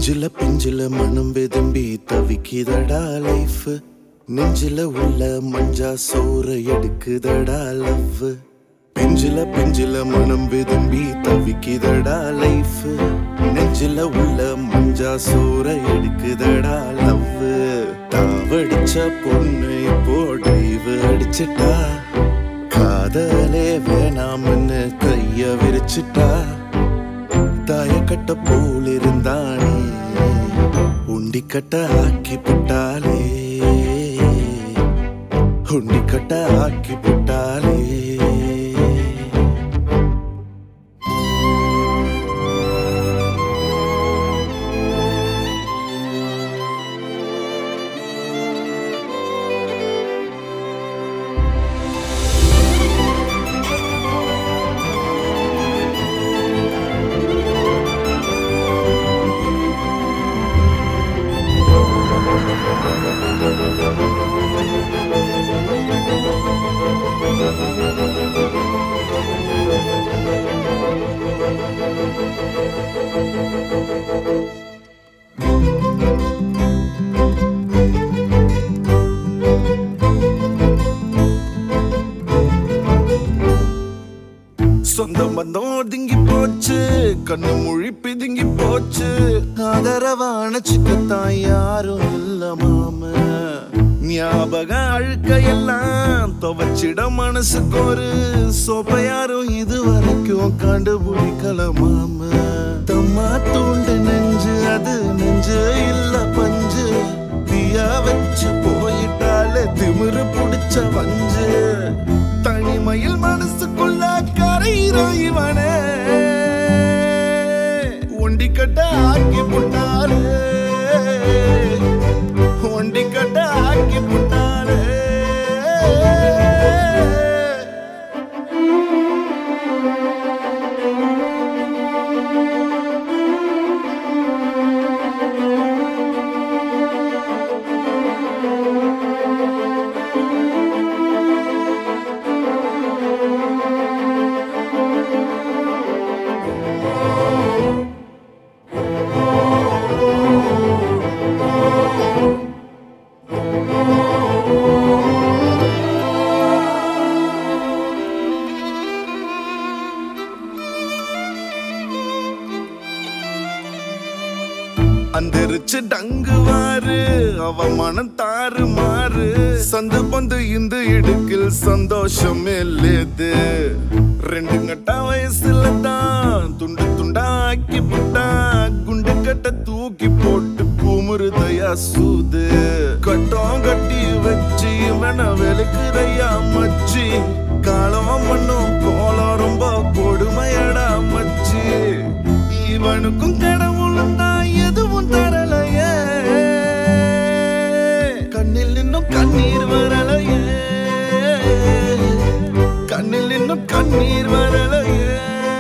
பிஞ்சில பிஞ்சில மனம் வெதும்பி தவிக்குதடா லைஃப் நெஞ்சில உள்ள மஞ்சா சோற எடுக்குதடா லவ் பிஞ்சில பிஞ்சில மனம் வெதும்பி தவிக்குதடா லைஃப் நெஞ்சில உள்ள மஞ்சா சோற எடுக்குதடா லவ் தாவடிச்ச பொண்ணு இப்போ டைவ் அடிச்சிட்டா காதலே வேணாம்னு கைய விரிச்சிட்டா தாயக்கட்ட போல் இருந்தானே உண்டிக்கட்ட ஆக்கி புட்டாலே உண்டிக்கட்ட ஆக்கி புட்டாலே சொந்த பந்தம் ஒதுங்கி போச்சு கண்ணு மொழி பிதுங்கி போச்சு ஆதரவான சிக்கத்தான் யாரும் இல்ல மாம ஞாபகம் அழுக்க எல்லாம் துவச்சிட மனசுக்கு ஒரு சோப்ப யாரும் இது வரைக்கும் கண்டுபிடிக்கல மாம தம்மா தூண்டு நெஞ்சு அது நெஞ்சு இல்ல பஞ்சு தீயா வச்சு போயிட்டாலே திமிரு புடிச்ச வஞ்சு தனிமையில் மனசுக்குள்ள கரையிறோ இவனே ஒண்டிக்கட்ட ஆக்கி புட்டாலே ஒண்டிக்கட்ட ஆக்கி புட்டாலே அந்தரிச்சு டங்குவாரு அவ மனம் தாறு மாறு சந்து பந்து இந்த இடுக்கில் சந்தோஷம் இல்லது ரெண்டு கட்டா வயசுல தான் துண்டு துண்டா ஆக்கி புட்டா குண்டு கட்ட தூக்கி போட்டு குமுறுதையா சூது கட்டம் கட்டி வச்சு இவன வெளுக்குதையா மச்சி காலம் மண்ணும் கோலம் ரொம்ப கொடுமையடா மச்சி இவனுக்கும் கடவுளும் தான் எதுவும் தரலையே கண்ணில் இன்னும் கண்ணீர் வரலையே கண்ணில் இன்னும் கண்ணீர் வரலையே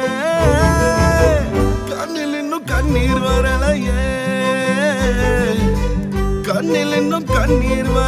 கண்ணில் இன்னும் கண்ணீர் வரலையே கண்ணில் இன்னும் கண்ணீர்